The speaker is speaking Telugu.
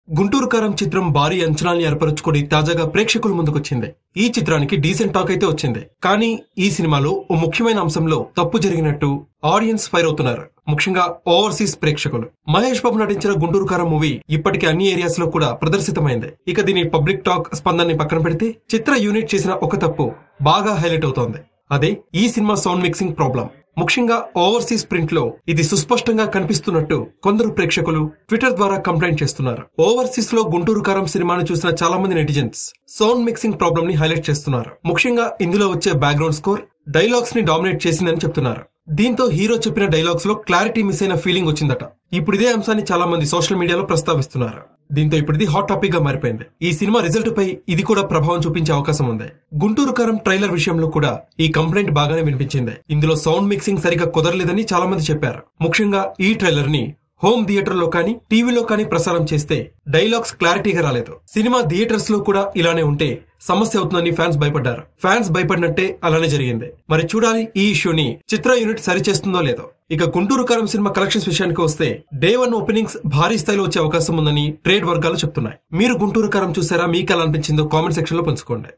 గుంటూరు కారం చిత్రం భారీ అంచనాల్ని ఏర్పరచుకుని తాజాగా ప్రేక్షకుల ముందుకొచ్చింది ఈ చిత్రానికి డీసెంట్ టాక్ అయితే వచ్చింది కానీ ఈ సినిమాలో ఓ ముఖ్యమైన అంశంలో తప్పు జరిగినట్టు ఆడియన్స్ ఫైర్ అవుతున్నారు ముఖ్యంగా ఓవర్సీస్ ప్రేక్షకులు మహేష్ బాబు నటించిన గుంటూరు కారం మూవీ ఇప్పటికే అన్ని ఏరియాస్ లో కూడా ప్రదర్శితమైంది ఇక దీని పబ్లిక్ టాక్ స్పందనని పక్కన పెడితే చిత్ర యూనిట్ చేసిన ఒక తప్పు బాగా హైలైట్ అవుతోంది అదే ఈ సినిమా సౌండ్ మిక్సింగ్ ప్రాబ్లం ముఖ్యంగా ఓవర్సీస్ ప్రింట్ లో ఇది సుస్పష్టంగా కనిపిస్తున్నట్టు కొందరు ప్రేక్షకులు ట్విట్టర్ ద్వారా కంప్లైంట్ చేస్తున్నారు ఓవర్సీస్ లో గుంటూరు కారం సినిమాను చూసిన చాలా మంది నెటిజన్స్ సౌండ్ మిక్సింగ్ ప్రాబ్లం ని హైలైట్ చేస్తున్నారు ముఖ్యంగా ఇందులో వచ్చే బ్యాక్గ్రౌండ్ స్కోర్ డైలాగ్స్ ని డామినేట్ చేసిందని చెప్తున్నారు దీంతో హీరో చెప్పిన డైలాగ్స్ లో క్లారిటీ మిస్ అయిన ఫీలింగ్ వచ్చిందట ఇప్పుడు ఇదే అంశాన్ని చాలా మంది సోషల్ మీడియాలో ప్రస్తావిస్తున్నారు దీంతో ఇప్పుడు ఇది హాట్ టాపిక్ గా మారిపోయింది ఈ సినిమా రిజల్ట్ పై ఇది కూడా ప్రభావం చూపించే అవకాశం ఉంది గుంటూరు కారం ట్రైలర్ విషయంలో కూడా ఈ కంప్లైంట్ బాగానే వినిపించింది ఇందులో సౌండ్ మిక్సింగ్ సరిగా కుదరలేదని చాలా మంది చెప్పారు ముఖ్యంగా ఈ ట్రైలర్ ని హోమ్ థియేటర్ లో కానీ టీవీలో కానీ ప్రసారం చేస్తే డైలాగ్స్ క్లారిటీగా రాలేదు సినిమా థియేటర్స్ లో కూడా ఇలానే ఉంటే సమస్య అవుతుందని ఫ్యాన్స్ భయపడ్డారు ఫ్యాన్స్ భయపడినట్టే అలానే జరిగింది మరి చూడాలి ఈ ఇష్యూని చిత్ర యూనిట్ సరిచేస్తుందో లేదో ఇక గుంటూరు కారం సినిమా కలెక్షన్స్ విషయానికి వస్తే డే వన్ ఓపెనింగ్స్ భారీ స్థాయిలో వచ్చే అవకాశం ఉందని ట్రేడ్ వర్గాలు చెప్తున్నాయి మీరు గుంటూరు కారం చూసారా మీకు ఎలా అనిపించిందో కామెంట్ సెక్షన్ లో పంచుకోండి